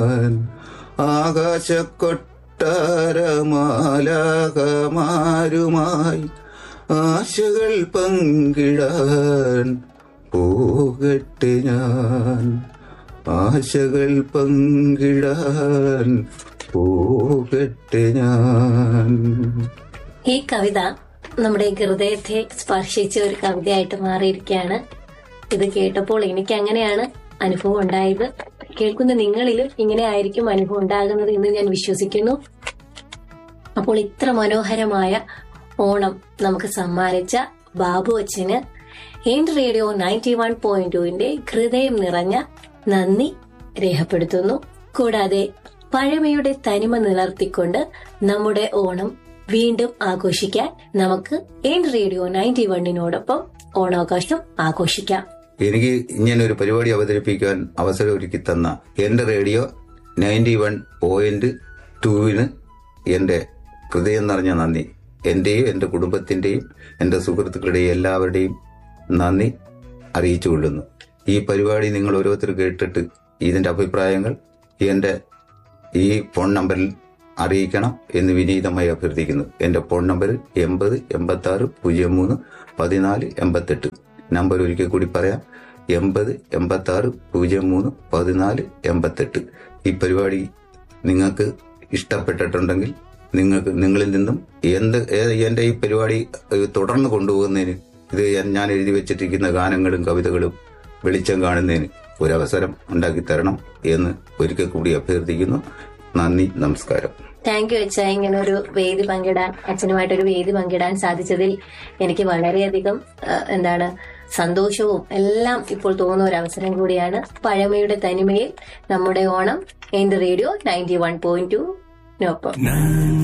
ആകാശക്കൊട്ടാരമാലകമാരുമായി ആശകൾ പങ്കിടാൻ പോകട്ടെ ഞാൻ ആശകൾ പങ്കിടാൻ പോകട്ടെ ഞാൻ ഈ കവിത നമ്മുടെ ഹൃദയത്തെ സ്പർശിച്ച ഒരു കവിതയായിട്ട് മാറിയിരിക്കുകയാണ് ഇത് കേട്ടപ്പോൾ എനിക്ക് അങ്ങനെയാണ് അനുഭവം ഉണ്ടായത് കേൾക്കുന്ന നിങ്ങളിലും ഇങ്ങനെ ആയിരിക്കും അനുഭവം ഉണ്ടാകുന്നത് എന്ന് ഞാൻ വിശ്വസിക്കുന്നു അപ്പോൾ ഇത്ര മനോഹരമായ ഓണം നമുക്ക് സമ്മാനിച്ച ബാബു അച്ഛന് and radio ninety one point ടുവിന്റെ ഹൃദയം നിറഞ്ഞ നന്ദി രേഖപ്പെടുത്തുന്നു കൂടാതെ പഴമയുടെ തനിമ നിലർത്തിക്കൊണ്ട് നമ്മുടെ ഓണം വീണ്ടും ആഘോഷിക്കാൻ നമുക്ക് എൻഡ് റേഡിയോ നയൻറ്റി വണ്ണിനോടൊപ്പം ഓണാഘോഷം ആഘോഷിക്കാം എനിക്ക് ഇങ്ങനെ ഒരു പരിപാടി അവതരിപ്പിക്കാൻ അവസരം ഒരുക്കി തന്ന എന്റെ റേഡിയോ നയൻറ്റി വൺ പോയിന്റ് ടൂവിന് എന്റെ ഹൃദയം നിറഞ്ഞ നന്ദി എന്റെയും എന്റെ കുടുംബത്തിന്റെയും എന്റെ സുഹൃത്തുക്കളുടെയും എല്ലാവരുടെയും നന്ദി അറിയിച്ചുകൊള്ളുന്നു ഈ പരിപാടി നിങ്ങൾ ഓരോരുത്തർ കേട്ടിട്ട് ഇതിന്റെ അഭിപ്രായങ്ങൾ എന്റെ ഈ ഫോൺ നമ്പറിൽ അറിയിക്കണം എന്ന് വിനീതമായി അഭ്യർത്ഥിക്കുന്നു എന്റെ ഫോൺ നമ്പർ എൺപത് എൺപത്തി ആറ് പൂജ്യം മൂന്ന് പതിനാല് എൺപത്തെട്ട് നമ്പർ ഒരിക്കൽ കൂടി പറയാം എൺപത് എൺപത്തി ആറ് പൂജ്യം മൂന്ന് പതിനാല് എൺപത്തെട്ട് ഈ പരിപാടി നിങ്ങൾക്ക് ഇഷ്ടപ്പെട്ടിട്ടുണ്ടെങ്കിൽ നിങ്ങൾക്ക് നിങ്ങളിൽ നിന്നും എന്ത് ഏ- എന്റെ ഈ പരിപാടി ഏഹ്, തുടർന്ന് കൊണ്ടുപോകുന്നതിന് ഇത് ഞാൻ എഴുതി വെച്ചിട്ടിരിക്കുന്ന ഗാനങ്ങളും കവിതകളും വെളിച്ചം കാണുന്നതിന് ഒരവസരം ഉണ്ടാക്കി തരണം എന്ന് ഒരിക്കൽ കൂടി അഭ്യർത്ഥിക്കുന്നു നന്ദി നമസ്കാരം താങ്ക് യു അച്ഛ ഇങ്ങനെ ഒരു വേദി പങ്കിടാൻ അച്ഛനുമായിട്ടൊരു വേദി പങ്കിടാൻ സാധിച്ചതിൽ എനിക്ക് വളരെയധികം ആ, എന്താണ് സന്തോഷവും എല്ലാം ഇപ്പോൾ തോന്നുന്ന ഒരു അവസരം കൂടിയാണ് പഴമയുടെ തനിമയിൽ നമ്മുടെ ഓണം എന്റെ radio ninety one point two നൊപ്പം